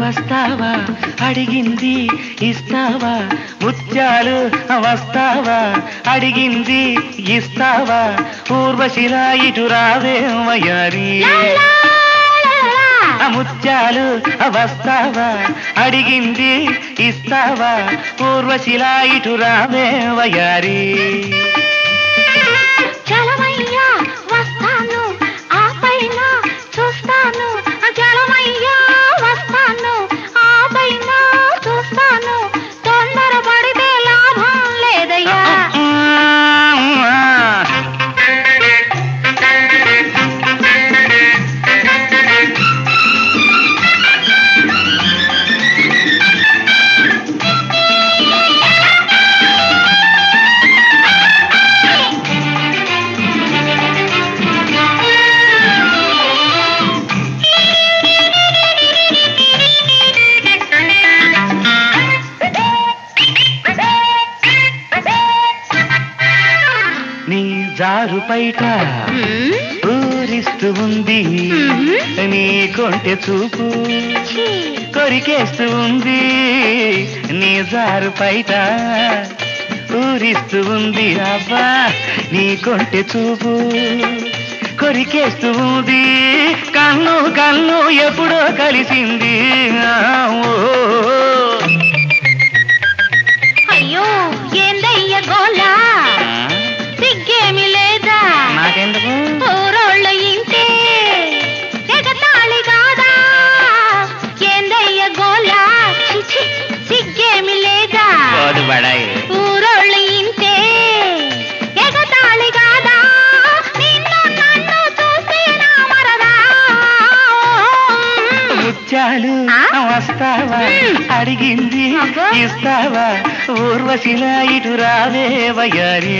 వస్తావా అడిగింది ఇస్తావా ముత్యాలు వస్తావా అడిగింది ఇస్తావా ఊర్వశిలా ఇటు రావే వయారి ఆ ముత్యాలు వస్తావా అడిగింది ఇస్తావా ఊర్వశిలా ఇటు రావే వయారి చలమయ్యా వస్తాను ఆ పైన చూస్తాను చలమయ్యా వస్తాను ఆ పైన చూస్తాను తొందరపడితే లాభం లేదయ్యా నీ జారు పైట మ్మ్. ఊరిస్తూ ఉంది మ్మ్. నీ కొంటె చూపు ఛీ. కొరికేస్తూ ఉంది నీ జారు పైట ఊరిస్తూ ఉంది అబ్బా నీ కొంటె చూపు కొరికేస్తూ ఉంది కన్ను కన్ను ఎప్పుడో కలిసింది ఆ, ఓ. అయ్యో ఏందయ్య గోలా ఆ, సిగ్గేమి లేదా నాకెందుకు ఊరోళ్ళ ఇంటే ఎగతాళి కాదా ఏందయ్య గోలా చిచి సిగ్గేమి లేదా పోదు బడాయి ఊరోళ్ళ ఇంటే ఎగతాళి కాదా నిన్ను నన్ను చూస్తే నా మరదా ముత్యాలు ఆ? వస్తావా మ్మ్. అడిగింది అబ్బా. ఇస్తావా ఊర్వశిలా ఇటు రావే వయ్యారే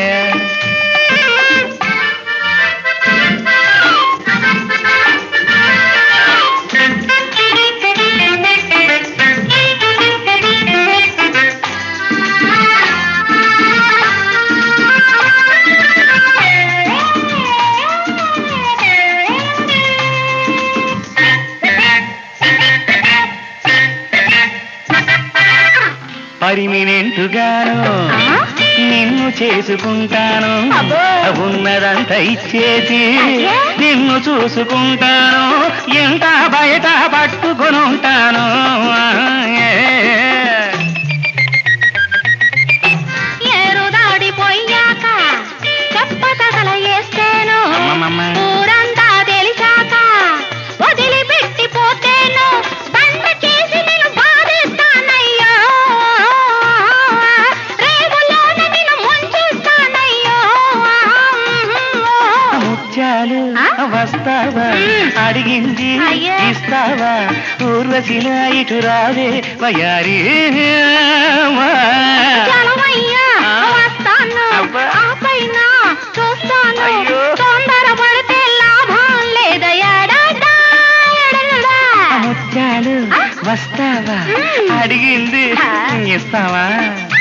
పరిమినెంటుగాను ఆ? నిన్ను చేసుకుంటాను అబ్బో. ఉన్నదంతా ఇచ్చేసి అయ్యా. నిన్ను చూసుకుంటాను ఎంత బయట పట్టుకొని ఉంటాను ఏరు దాడిపోయాక చెప్పతగల వేస్తేను అమ్మమ్మమ్మ. ఊరంతా తెలిసాక వదిలిపెట్టిపోతేను బండ చేసి నేను బాధేస్తానయ్యో రేవులోన నేను ముంచేస్తానయ్యో ముత్యాలు ఆ? వస్తావా మ్మ్. అడిగింది అయ్యా. ఇస్తావా ఊర్వశిలా ఇటు రావే వయారి చలమయ్యా ఆ? వస్తాను అబ్బా. ఆ పైన చూస్తాను అయ్యో. తొందరపడితే లాభం లేదయ్యా డాడా, ఎడలడా. ముత్యాలు ఆ? వస్తావా మ్మ్. అడిగింది ఆ. ఇస్తావా